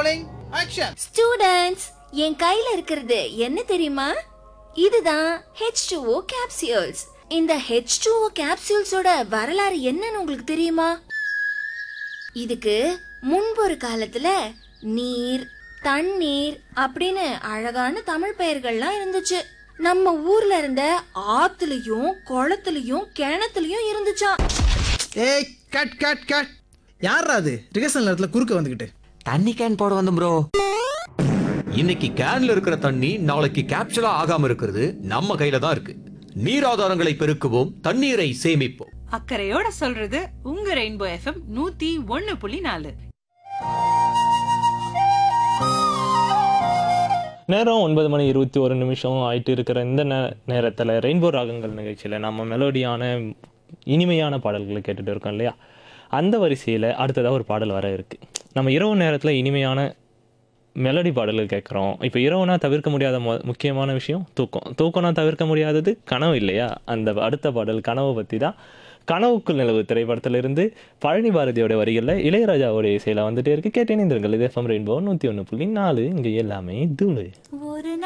rolling action students என் கையில இருக்கிறது என்ன தெரியுமா இதுதான் H2O capsules இந்த H2O capsuleஸோட வரலாறு என்னன்னு உங்களுக்கு தெரியுமா இதுக்கு முன்பு ஒரு காலத்துல நீர் தண்ணீர் அப்படின்னு அழகான தமிழ் பெயர்கள்லாம் இருந்துச்சு நம்ம ஊர்ல இருந்த ஆத்துலயும் குளத்துலயும் கிணத்துலயும் இருந்துச்சாம் ஏய் கட் கட் கட் யாரா அது ரிகர்சல் நேரத்துல குறுக்க வந்துகிட்டு தண்ணி கேன் போட வந்து ப்ரோ இன்னைக்கு கேன்ல இருக்கிற தண்ணி நாளைக்கு கேப்சூலா ஆகாம இருக்கிறது நம்ம கையில தான் இருக்கு நீர் ஆதாரங்களை பெருக்குவோம் தண்ணீரை சேமிப்போம் அக்கறையோட சொல்றது உங்க ரெயின்போ எஃப்எம் நூத்தி ஒன்னு புள்ளி நாலு நேரம் ஒன்பது மணி இருபத்தி ஒரு நிமிஷம் ஆயிட்டு இருக்கிற இந்த நே நேரத்தில் ரெயின்போ ராகங்கள் நிகழ்ச்சியில் நம்ம மெலோடியான இனிமையான பாடல்களை கேட்டுட்டு இருக்கோம் இல்லையா அந்த வரிசையில் அடுத்ததாக ஒரு பாடல் வர இருக்குது நம்ம இரவு நேரத்தில் இனிமையான மெலடி பாடல்கள் கேட்குறோம் இப்போ இரவுனா தவிர்க்க முடியாத மொ முக்கியமான விஷயம் தூக்கம் தூக்கம்னா தவிர்க்க முடியாதது கனவு இல்லையா அந்த அடுத்த பாடல் கனவை பற்றி தான் கனவுக்குள் நிலவு திரைப்படத்திலிருந்து பழனி பாரதியோட வரிகளில் இளையராஜாவோட இசையில் வந்துட்டே இருக்கு கேட்டேன் இது எஃப்எம் ரெயின்போ நூற்றி ஒன்று புள்ளி நாலு இங்கே எல்லாமே தூளு ஒரு